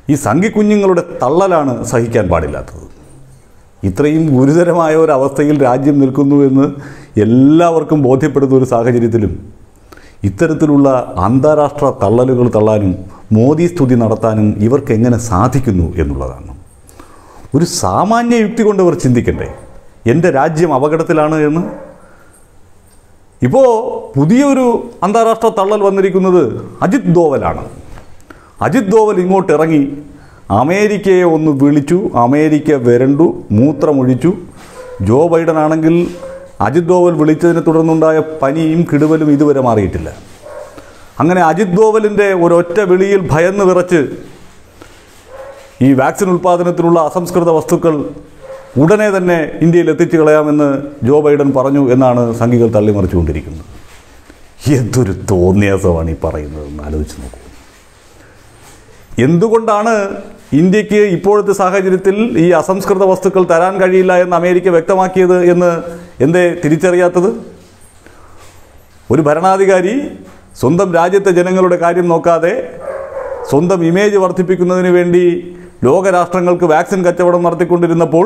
ഈ സംഘിക്കുഞ്ഞുങ്ങളുടെ തള്ളലാണ് സഹിക്കാൻ പാടില്ലാത്തത് ഇത്രയും ഗുരുതരമായ ഒരു അവസ്ഥയിൽ രാജ്യം നിൽക്കുന്നു എന്ന് എല്ലാവർക്കും ബോധ്യപ്പെടുന്ന ഒരു സാഹചര്യത്തിലും ഇത്തരത്തിലുള്ള അന്താരാഷ്ട്ര തള്ളലുകൾ തള്ളാനും മോദി സ്തുതി നടത്താനും ഇവർക്ക് എങ്ങനെ സാധിക്കുന്നു എന്നുള്ളതാണ് ഒരു സാമാന്യ യുക്തി കൊണ്ട് അവർ ചിന്തിക്കണ്ടേ എൻ്റെ രാജ്യം അപകടത്തിലാണ് എന്ന് ഇപ്പോൾ പുതിയൊരു അന്താരാഷ്ട്ര തള്ളൽ വന്നിരിക്കുന്നത് അജിത് ദോവലാണ് അജിത് ദോവൽ ഇങ്ങോട്ട് ഇറങ്ങി അമേരിക്കയെ ഒന്ന് വിളിച്ചു അമേരിക്ക വരണ്ടു മൂത്രമൊഴിച്ചു ജോ ബൈഡൻ ആണെങ്കിൽ അജിത് ദോവൽ വിളിച്ചതിനെ തുടർന്നുണ്ടായ പനിയും കിടുവലും ഇതുവരെ മാറിയിട്ടില്ല അങ്ങനെ അജിത് ദോവലിൻ്റെ ഒരൊറ്റ വിളിയിൽ ഭയന്ന് വിറച്ച് ഈ വാക്സിൻ ഉൽപ്പാദനത്തിനുള്ള അസംസ്കൃത വസ്തുക്കൾ ഉടനെ തന്നെ ഇന്ത്യയിൽ എത്തിച്ചു കളയാമെന്ന് ജോ ബൈഡൻ പറഞ്ഞു എന്നാണ് സംഘികൾ തള്ളിമറിച്ചുകൊണ്ടിരിക്കുന്നത് എന്തൊരു തോന്നിയാസമാണ് ഈ പറയുന്നതെന്ന് ആലോചിച്ച് നോക്കൂ എന്തുകൊണ്ടാണ് ഇന്ത്യക്ക് ഇപ്പോഴത്തെ സാഹചര്യത്തിൽ ഈ അസംസ്കൃത വസ്തുക്കൾ തരാൻ കഴിയില്ല എന്ന് അമേരിക്ക വ്യക്തമാക്കിയത് എന്ന് എന്തേ തിരിച്ചറിയാത്തത് ഒരു ഭരണാധികാരി സ്വന്തം രാജ്യത്തെ ജനങ്ങളുടെ കാര്യം നോക്കാതെ സ്വന്തം ഇമേജ് വർദ്ധിപ്പിക്കുന്നതിന് വേണ്ടി ലോകരാഷ്ട്രങ്ങൾക്ക് വാക്സിൻ കച്ചവടം നടത്തിക്കൊണ്ടിരുന്നപ്പോൾ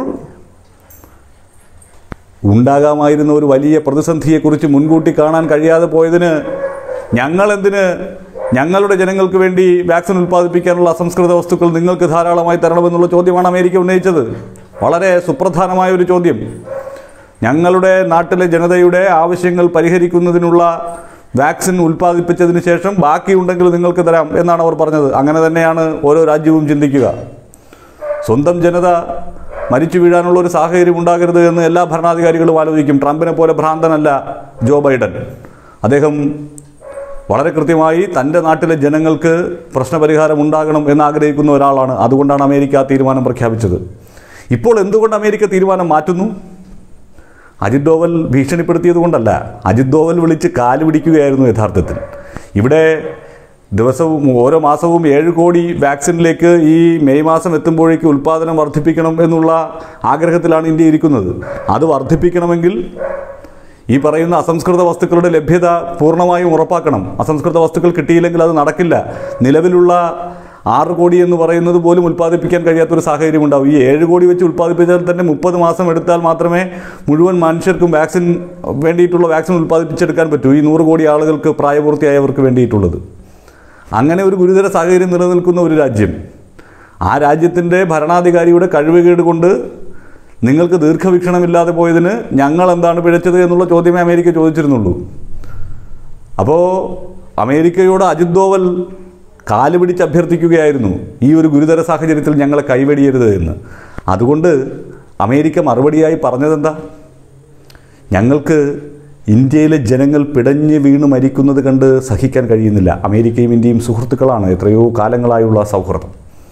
ഉണ്ടാകാമായിരുന്ന ഒരു വലിയ പ്രതിസന്ധിയെക്കുറിച്ച് മുൻകൂട്ടി കാണാൻ കഴിയാതെ പോയതിന് ഞങ്ങളെന്തിന് ഞങ്ങളുടെ ജനങ്ങൾക്ക് വേണ്ടി വാക്സിൻ ഉൽപ്പാദിപ്പിക്കാനുള്ള അസംസ്കൃത വസ്തുക്കൾ നിങ്ങൾക്ക് ധാരാളമായി തരണമെന്നുള്ള ചോദ്യമാണ് അമേരിക്ക ഉന്നയിച്ചത് വളരെ സുപ്രധാനമായ ഒരു ചോദ്യം ഞങ്ങളുടെ നാട്ടിലെ ജനതയുടെ ആവശ്യങ്ങൾ പരിഹരിക്കുന്നതിനുള്ള വാക്സിൻ ഉൽപ്പാദിപ്പിച്ചതിന് ശേഷം ബാക്കിയുണ്ടെങ്കിൽ നിങ്ങൾക്ക് തരാം എന്നാണ് അവർ പറഞ്ഞത് അങ്ങനെ തന്നെയാണ് ഓരോ രാജ്യവും ചിന്തിക്കുക സ്വന്തം ജനത മരിച്ചു വീഴാനുള്ള ഒരു സാഹചര്യം ഉണ്ടാകരുത് എന്ന് എല്ലാ ഭരണാധികാരികളും ആലോചിക്കും ട്രംപിനെ പോലെ ഭ്രാന്തനല്ല ജോ ബൈഡൻ അദ്ദേഹം വളരെ കൃത്യമായി തൻ്റെ നാട്ടിലെ ജനങ്ങൾക്ക് പ്രശ്നപരിഹാരം ഉണ്ടാകണം എന്ന് ആഗ്രഹിക്കുന്ന ഒരാളാണ് അതുകൊണ്ടാണ് അമേരിക്ക ആ തീരുമാനം പ്രഖ്യാപിച്ചത് ഇപ്പോൾ എന്തുകൊണ്ട് അമേരിക്ക തീരുമാനം മാറ്റുന്നു അജിത് ഡോവൽ ഭീഷണിപ്പെടുത്തിയത് കൊണ്ടല്ല അജിത് ഡോവൽ വിളിച്ച് കാല് പിടിക്കുകയായിരുന്നു യഥാർത്ഥത്തിൽ ഇവിടെ ദിവസവും ഓരോ മാസവും ഏഴ് കോടി വാക്സിനിലേക്ക് ഈ മെയ് മാസം എത്തുമ്പോഴേക്ക് ഉൽപ്പാദനം വർദ്ധിപ്പിക്കണം എന്നുള്ള ആഗ്രഹത്തിലാണ് ഇന്ത്യ ഇരിക്കുന്നത് അത് വർദ്ധിപ്പിക്കണമെങ്കിൽ ഈ പറയുന്ന അസംസ്കൃത വസ്തുക്കളുടെ ലഭ്യത പൂർണ്ണമായും ഉറപ്പാക്കണം അസംസ്കൃത വസ്തുക്കൾ കിട്ടിയില്ലെങ്കിൽ അത് നടക്കില്ല നിലവിലുള്ള ആറ് കോടി എന്ന് പറയുന്നത് പോലും ഉൽപ്പാദിപ്പിക്കാൻ കഴിയാത്തൊരു സാഹചര്യം ഉണ്ടാവും ഈ ഏഴ് കോടി വെച്ച് ഉൽപ്പാദിപ്പിച്ചാൽ തന്നെ മുപ്പത് മാസം എടുത്താൽ മാത്രമേ മുഴുവൻ മനുഷ്യർക്കും വാക്സിൻ വേണ്ടിയിട്ടുള്ള വാക്സിൻ ഉൽപ്പാദിപ്പിച്ചെടുക്കാൻ പറ്റൂ ഈ നൂറ് കോടി ആളുകൾക്ക് പ്രായപൂർത്തിയായവർക്ക് വേണ്ടിയിട്ടുള്ളത് അങ്ങനെ ഒരു ഗുരുതര സാഹചര്യം നിലനിൽക്കുന്ന ഒരു രാജ്യം ആ രാജ്യത്തിൻ്റെ ഭരണാധികാരിയുടെ കഴിവുകേട് കൊണ്ട് നിങ്ങൾക്ക് ദീർഘവീക്ഷണമില്ലാതെ പോയതിന് ഞങ്ങൾ എന്താണ് പിഴച്ചത് എന്നുള്ള ചോദ്യമേ അമേരിക്ക ചോദിച്ചിരുന്നുള്ളൂ അപ്പോൾ അമേരിക്കയോട് അജിത് ദോവൽ കാല് പിടിച്ച് അഭ്യർത്ഥിക്കുകയായിരുന്നു ഈ ഒരു ഗുരുതര സാഹചര്യത്തിൽ ഞങ്ങളെ കൈവെടിയരുത് എന്ന് അതുകൊണ്ട് അമേരിക്ക മറുപടിയായി പറഞ്ഞതെന്താ ഞങ്ങൾക്ക് ഇന്ത്യയിലെ ജനങ്ങൾ പിടഞ്ഞ് വീണ് മരിക്കുന്നത് കണ്ട് സഹിക്കാൻ കഴിയുന്നില്ല അമേരിക്കയും ഇന്ത്യയും സുഹൃത്തുക്കളാണ് എത്രയോ കാലങ്ങളായുള്ള സൗഹൃദം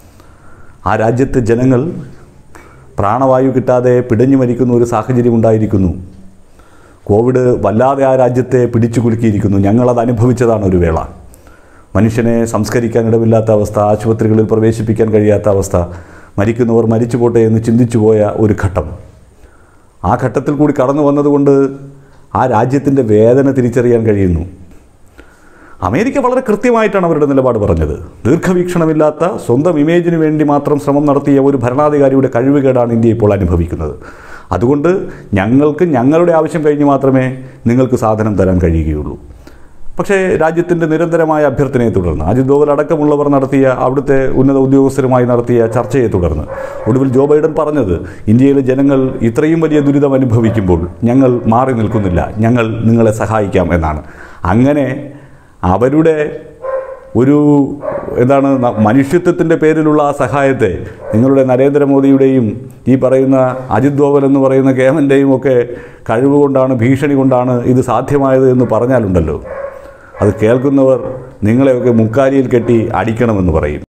ആ രാജ്യത്തെ ജനങ്ങൾ പ്രാണവായു കിട്ടാതെ പിടഞ്ഞു മരിക്കുന്ന ഒരു സാഹചര്യം ഉണ്ടായിരിക്കുന്നു കോവിഡ് വല്ലാതെ ആ രാജ്യത്തെ പിടിച്ചു കുലുക്കിയിരിക്കുന്നു ഞങ്ങളത് അനുഭവിച്ചതാണ് ഒരു വേള മനുഷ്യനെ സംസ്കരിക്കാൻ ഇടമില്ലാത്ത അവസ്ഥ ആശുപത്രികളിൽ പ്രവേശിപ്പിക്കാൻ കഴിയാത്ത അവസ്ഥ മരിക്കുന്നവർ മരിച്ചു പോട്ടെ എന്ന് ചിന്തിച്ചു പോയ ഒരു ഘട്ടം ആ ഘട്ടത്തിൽ കൂടി കടന്നു വന്നതുകൊണ്ട് ആ രാജ്യത്തിൻ്റെ വേദന തിരിച്ചറിയാൻ കഴിയുന്നു അമേരിക്ക വളരെ കൃത്യമായിട്ടാണ് അവരുടെ നിലപാട് പറഞ്ഞത് ദീർഘവീക്ഷണമില്ലാത്ത സ്വന്തം ഇമേജിന് വേണ്ടി മാത്രം ശ്രമം നടത്തിയ ഒരു ഭരണാധികാരിയുടെ കഴിവുകേടാണ് ഇന്ത്യ ഇപ്പോൾ അനുഭവിക്കുന്നത് അതുകൊണ്ട് ഞങ്ങൾക്ക് ഞങ്ങളുടെ ആവശ്യം കഴിഞ്ഞ് മാത്രമേ നിങ്ങൾക്ക് സാധനം തരാൻ കഴിയുകയുള്ളൂ പക്ഷേ രാജ്യത്തിൻ്റെ നിരന്തരമായ അഭ്യർത്ഥനയെ തുടർന്ന് അജിത് ദോവൽ അടക്കമുള്ളവർ നടത്തിയ അവിടുത്തെ ഉന്നത ഉദ്യോഗസ്ഥരുമായി നടത്തിയ ചർച്ചയെ തുടർന്ന് ഒടുവിൽ ജോ ബൈഡൻ പറഞ്ഞത് ഇന്ത്യയിലെ ജനങ്ങൾ ഇത്രയും വലിയ ദുരിതം അനുഭവിക്കുമ്പോൾ ഞങ്ങൾ മാറി നിൽക്കുന്നില്ല ഞങ്ങൾ നിങ്ങളെ സഹായിക്കാം എന്നാണ് അങ്ങനെ അവരുടെ ഒരു എന്താണ് ന- മനുഷ്യത്വത്തിൻ്റെ പേരിലുള്ള ആ സഹായത്തെ നിങ്ങളുടെ നരേന്ദ്രമോദിയുടെയും ഈ പറയുന്ന അജിത് ദോവൽ എന്ന് പറയുന്ന കേമൻ്റെയും ഒക്കെ കഴിവ് കൊണ്ടാണ് ഭീഷണി കൊണ്ടാണ് ഇത് സാധ്യമായത് എന്ന് പറഞ്ഞാലുണ്ടല്ലോ അത് കേൾക്കുന്നവർ നിങ്ങളെയൊക്കെ മുക്കാലിയിൽ കെട്ടി അടിക്കണമെന്ന് പറയും